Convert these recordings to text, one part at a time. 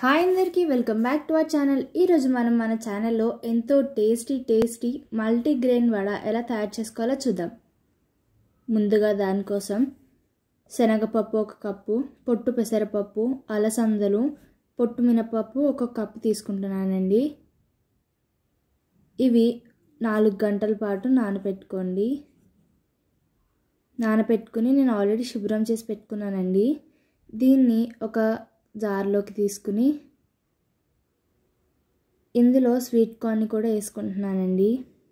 hi అందరికీ welcome back to our channel ఈరోజు మనం మన ఛానల్లో ఎంతో టేస్టీ టేస్టీ మల్టీగ్రెయిన్ వడ ఎలా తయారు చేసుకోవాలో చూద్దాం ముందుగా దానికోసం శనగపప్పు ఒక కప్పు పొట్టు పెసరపప్పు అలసందలు పొట్టు మినపప్పు ఒక కప్పు తీసుకుంటున్నానండి ఇవి నాలుగు గంటల పాటు నానబెట్టుకోండి నానబెట్టుకుని నేను ఆల్రెడీ శుభ్రం చేసి పెట్టుకున్నానండి దీన్ని ఒక జార్లోకి తీసుకుని ఇందులో స్వీట్ కార్న్ కూడా వేసుకుంటున్నానండి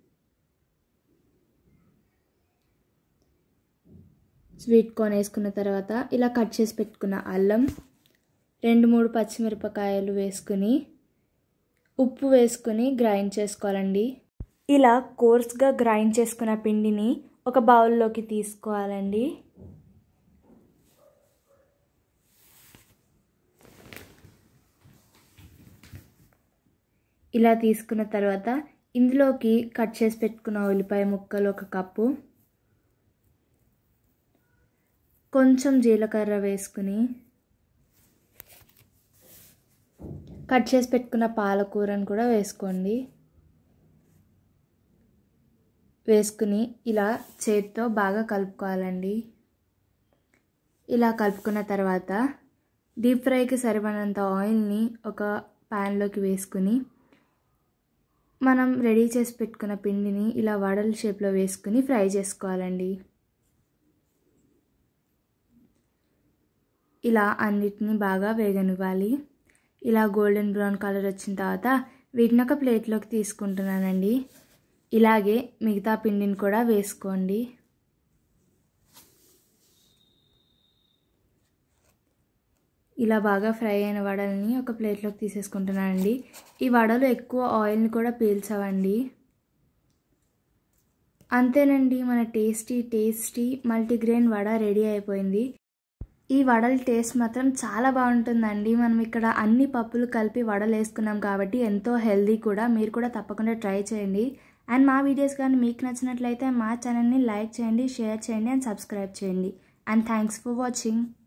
స్వీట్ కార్న్ వేసుకున్న తర్వాత ఇలా కట్ చేసి పెట్టుకున్న అల్లం రెండు మూడు పచ్చిమిరపకాయలు వేసుకుని ఉప్పు వేసుకుని గ్రైండ్ చేసుకోవాలండి ఇలా కోర్స్గా గ్రైండ్ చేసుకున్న పిండిని ఒక బౌల్లోకి తీసుకోవాలండి ఇలా తీసుకున్న తర్వాత ఇందులోకి కట్ చేసి పెట్టుకున్న ఉల్లిపాయ ముక్కలు ఒక కప్పు కొంచెం జీలకర్ర వేసుకుని కట్ చేసి పెట్టుకున్న పాలకూరను కూడా వేసుకోండి వేసుకుని ఇలా చేతితో బాగా కలుపుకోవాలండి ఇలా కలుపుకున్న తర్వాత డీప్ ఫ్రైకి సరిపడినంత ఆయిల్ని ఒక ప్యాన్లోకి వేసుకుని మనం రెడీ చేసి పెట్టుకున్న పిండిని ఇలా వడల షేప్లో వేసుకుని ఫ్రై చేసుకోవాలండి ఇలా అన్నిటిని బాగా వేగనివ్వాలి ఇలా గోల్డెన్ బ్రౌన్ కలర్ వచ్చిన తర్వాత వీటిని ఒక ప్లేట్లోకి తీసుకుంటున్నానండి ఇలాగే మిగతా పిండిని కూడా వేసుకోండి ఇలా బాగా ఫ్రై అయిన వడల్ని ఒక ప్లేట్లోకి తీసేసుకుంటున్నానండి ఈ వడలు ఎక్కువ ఆయిల్ని కూడా పీల్చవండి అంతేనండి మన tasty tasty multigrain vada ready అయిపోయింది ఈ వడల టేస్ట్ మాత్రం చాలా బాగుంటుందండి మనం ఇక్కడ అన్ని పప్పులు కలిపి వడలు వేసుకున్నాం కాబట్టి ఎంతో హెల్దీ కూడా మీరు కూడా తప్పకుండా ట్రై చేయండి అండ్ మా వీడియోస్ కానీ మీకు నచ్చినట్లయితే మా ఛానల్ని లైక్ చేయండి షేర్ చేయండి అండ్ సబ్స్క్రైబ్ చేయండి అండ్ థ్యాంక్స్ ఫర్ వాచింగ్